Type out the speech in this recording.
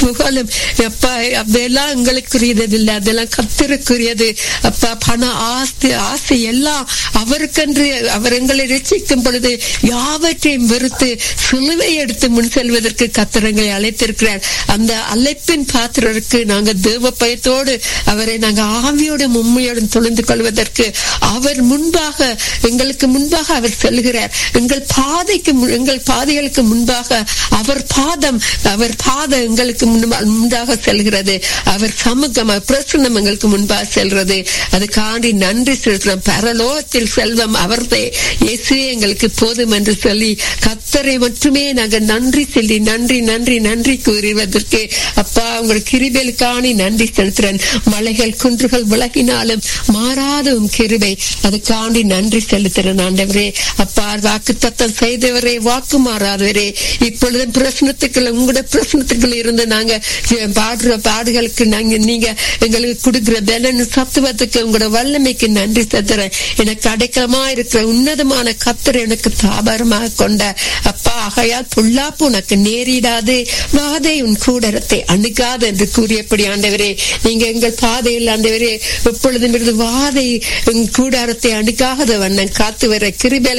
புகழும் அப்பா அதெல்லாம் எங்களுக்குரியது இல்லை அதெல்லாம் கத்திருக்குரியது அப்பா பண ஆஸ்தி ஆசை எல்லாம் அவருக்கென்று அவர் எங்களை ரசிக்கும் பொழுது யாவற்றையும் வெறுத்து சிலுவை எடுத்து முன் செல்வதற்கு கத்திரங்களை அழைத்திருக்கிறார் அந்த அழைப்பின் பாத்திரருக்கு நாங்க தேவ பயத்தோடு அவரை நாங்க ஆவியோடும் உண்மையோடும் தொழுந்து கொள்வதற்கு அவர் முன்பாக எங்களுக்கு முன்பாக அவர் செல்கிறார் எங்கள் பாதைக்கு மு- எங்கள் பாதைகளுக்கு முன்பாக அவர் பாதம் அவர் பாதம் எங்களுக்கு முன்பா- முன்பாக செல்கிறது அவர் சமூகம் அவர் பிரசன்னம் எங்களுக்கு முன்பாக செல்றது அதுக்காண்டி நன்றி செலுத்துறோம் பரலோகத்தில் செல்வம் அவர்தே இயேசுவே எங்களுக்கு போதும் என்று சொல்லி கத்தரை மட்டுமே நாங்கள் நன்றி சொல்லி நன்றி நன்றி நன்றி கூறுவதற்கு அப்பா உங்கள் கிருபைகளுக்காணி நன்றி செலுத்துறேன் மலைகள் குன்றுகள் விலகினாலும் மாறாத உம் கிருபை அதுக்காண்டி நன்றி செலுத்துறேன் ஆண்டவரே அப்பா வாக்கு தத்தம் செய்தவரே வாக்கு மாறாதவரே இப்பொழுது பிரச்சனத்துக்குள்ள உங்களோட பிரச்சனத்துக்குள்ள இருந்து நாங்க ஜெ- பாடுற பாடுகளுக்கு நாங்க நீங்க எங்களுக்கு கொடுக்கிற பலன் சத்துவத்துக்கு உங்களோட வல்லமைக்கு நன்றி செலுத்துறேன் எனக்கு அடைக்கலமா இருக்கிற உன்னதமான கத்தர் எனக்கு தாபாரமாக கொண்ட அப்பா ஆகையால் பொல்லாப்பு உனக்கு நேரிடாது வாதை உன் கூடரத்தை அணுகாது என்று கூறியபடி ஆண்டவரே நீங்க எங்கள் பாதையில் ஆண்டவரே எப்பொழுதும் இருந்து வாதை உன் கூடாரத்தை அணுகாத வண்ணம் காத்து வர கிருபை